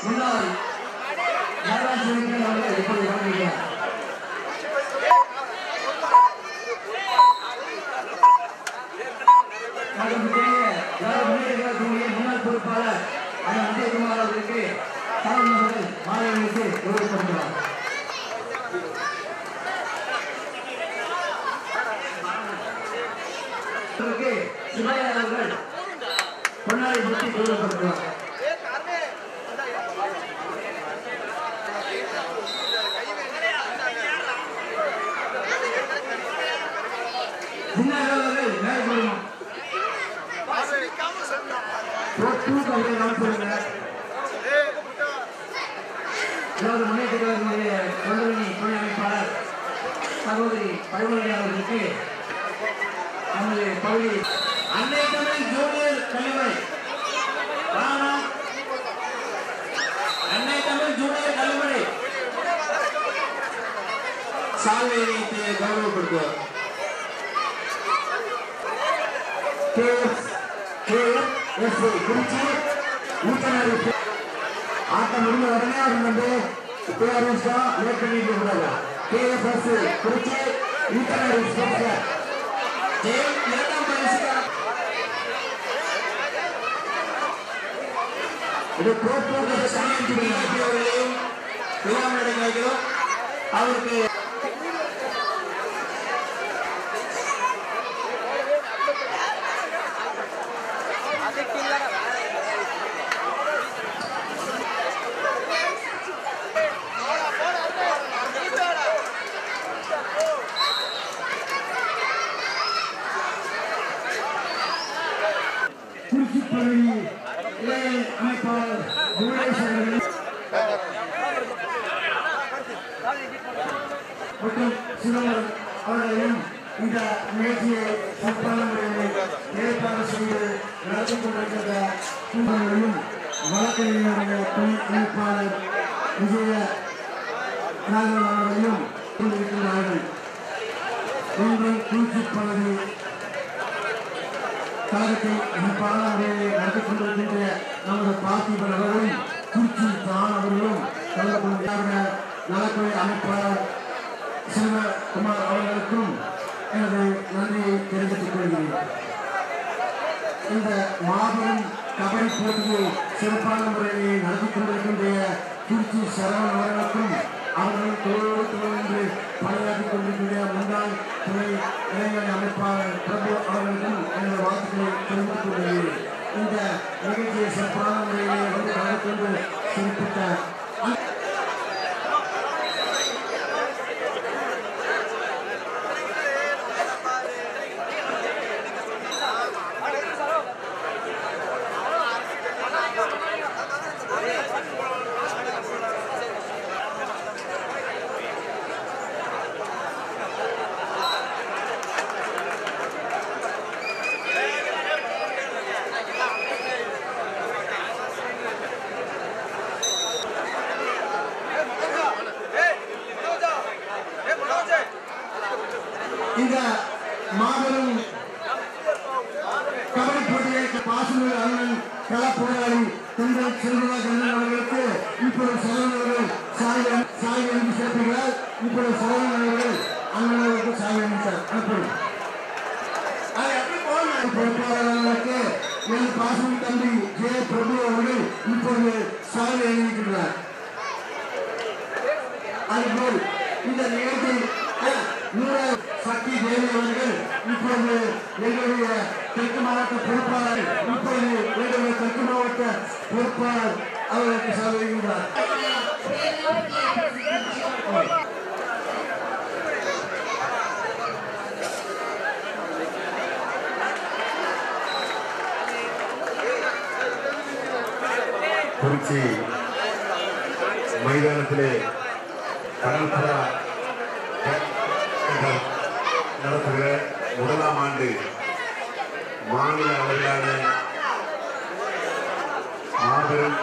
முன்னாள் நகராட்சி உறுப்பினர் அவர்கள் இப்போது வழங்குகிறார் அதற்குரிய திராவிட முன்னேற்ற கழகத்தினுடைய முன்னாள் பொறுப்பாளர் அண்ணன் விஜயகுமார் அவர்களுக்கு தலைவர் அவர்கள் மாலை அணிவித்து கௌரவப்படுத்துவார் அவருக்கு சிவாயா அவர்கள் பொன்னாடை சுற்றி கௌரவப்படுத்துவார் முன்னாள் அவர்கள் மேலே போடுவோம் தூக்கு அவர்கள் கவனிப்படுங்க திராவிட முன்னேற்ற கழகத்தினுடைய தொண்டரணி துணை அமைப்பாளர் சகோதரி பழமொழி அவர்களுக்கு நமது பகுதி அன்னை தமிழ் ஜூனியர் கல்லூரி ராணா அன்னை தமிழ் ஜூனியர் கல்லூரி சால்வை வைத்து கௌரவப்படுத்துவார் கேஎஸ் கேஎஸ் குறிச்சி ஊத்தனாரி ஆட்டம் முடிஞ்ச உடனே அவர் வந்து பேரண்ட்ஸ் தான் லேட் பண்ணிட்டு கூடாது கேஎஸ்எஸ் குறிச்சி ஊத்தனாரி ஸ்போர்ட்ஸ் ஜெயம் இரண்டாம் பரிசு இது போக்குவரத்து சாமியார் பிஜேபி அவர்களையும் விழா நடக்கிறார்களோ அவருக்கு குறிச்சிப்பள்ளி இளைய அமைப்பாளர் குணேஸ்வரன் மற்றும் சிதம்பரம் அவர்களையும் இந்த நிகழ்ச்சியை சிறப்பான முறையில் ஏற்பாடு செய்து நடத்தி கொண்டிருக்கின்ற குழுக்களையும் வழக்கறிஞருடைய துணை அமைப்பாளர் விஜய நாகன் அவர்களையும் கொண்டிருக்கிறார்கள் இன்று குறிச்சிப்பள்ளி கழகத்தை சிறப்பான முறையை நடத்தி கொண்டிருக்கின்ற நமது பார்த்திபன் அவர்களும் குறிச்சி தான் அவர்களும் கலந்து கொண்டிருக்கிற நலத்துறை அமைப்பாளர் சிவகுமார் அவர்களுக்கும் எனது நன்றியை தெரிவித்துக் கொள்கிறேன் இந்த மாபெரும் கபடி போட்டியை சிறப்பான முறையை நடத்தி கொண்டிருக்கின்ற திருச்சி சரவணன் அவர்களுக்கும் அவர்கள் தோழோடு தோழன்று பணியாற்றிக் கொண்டிருக்கின்ற முன்னாள் துணை இளைஞர் அமைப்பாளர் பிரபு அவர்களுக்கும் எனது வாழ்த்துக்களை தெரிவித்துக் கொள்கிறேன் இந்த நிகழ்ச்சியை சிறப்பான முறையிலே வந்து கலந்து கொண்டு சிறப்பித்த அனைத்து இந்த மாபெரும் கபடி போட்டியை பாசமிகு அண்ணன் கள போராளி தென்றல் செல்வராஜ் அண்ணன் அவர்களுக்கு இப்பொழுது சரவணன் அவர்கள் சாய் சாய் அனுப்பி சேர்க்கிறார் இப்பொழுது சரவணன் அவர்கள் அண்ணன் அவர்களுக்கு சாய் அனுப்பித்தார் அனுப்பணும் அதை எப்படி போகணும் பொறுப்பாளர்களுக்கு என் பாசம் தம்பி ஜே பிரபு அவர்கள் இப்பொழுது சாய் அணிவிக்கிறார் அதுபோல் இந்த நிகழ்ச்சி நூற சக்தி தேவி அவர்கள் இப்பொழுது எங்களுடைய தெற்கு மாவட்ட பொறுப்பாளர் இப்பொழுது எங்களுடைய தெற்கு மாவட்ட பொறுப்பாளர் அவர்களுக்கு செலவிடுகிறார் குறிச்சி மைதானத்திலே கடற்புறா நடத்துகிற முதலாம் ஆண்டு மாநில அளவிலான மாபெரும்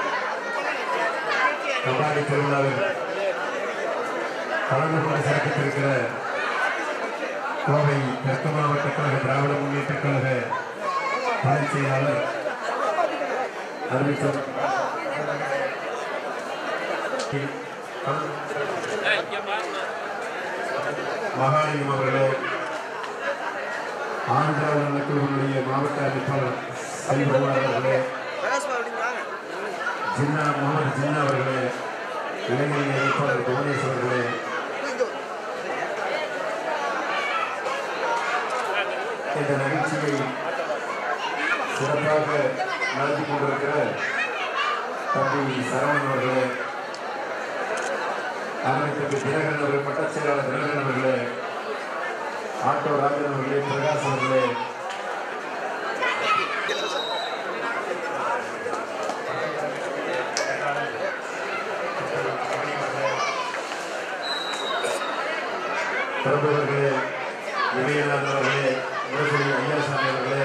கபாடி திருவிழாவில் கலந்து கொண்டு சிறப்பித்திருக்கிற கோவை தெற்கு மாவட்ட கழக திராவிட முன்னேற்ற கழக துணைச் செயலாளர் அறிவித்தார் மகாலிங்கம் அவர்களே ஆந்திரா நலக்குழுவினுடைய மாவட்ட அமைப்பாளர் சைபகுமார் அவர்களே ஜின்னா முகமது ஜின்னா அவர்களே இளைஞர் அமைப்பாளர் புவனேஷ் அவர்களே இந்த நிகழ்ச்சியை சிறப்பாக நடத்தி கொண்டிருக்கிற தம்பி சரவணன் அவர்களே அமைச்சர் தினகரன் அவர்கள் பட்டச் செயலாளர் தினகரன் அவர்களே ஆட்டோ ராஜன் அவர்களே பிரகாஷ் அவர்களே பிரபுவர்களே விவேகானந்தர் அவர்களே முரசொலி ஐயாசாமி அவர்களே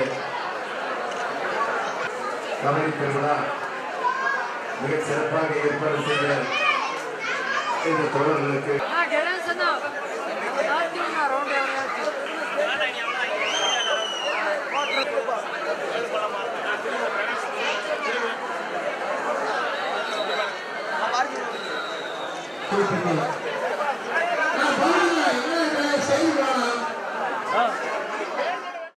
கபடி திருவிழா மிகச் சிறப்பாக ஏற்பாடு செய்த இந்த தொடர்களுக்கு Ah, Gerense na. Dati na round yan. குறிப்பிட்டு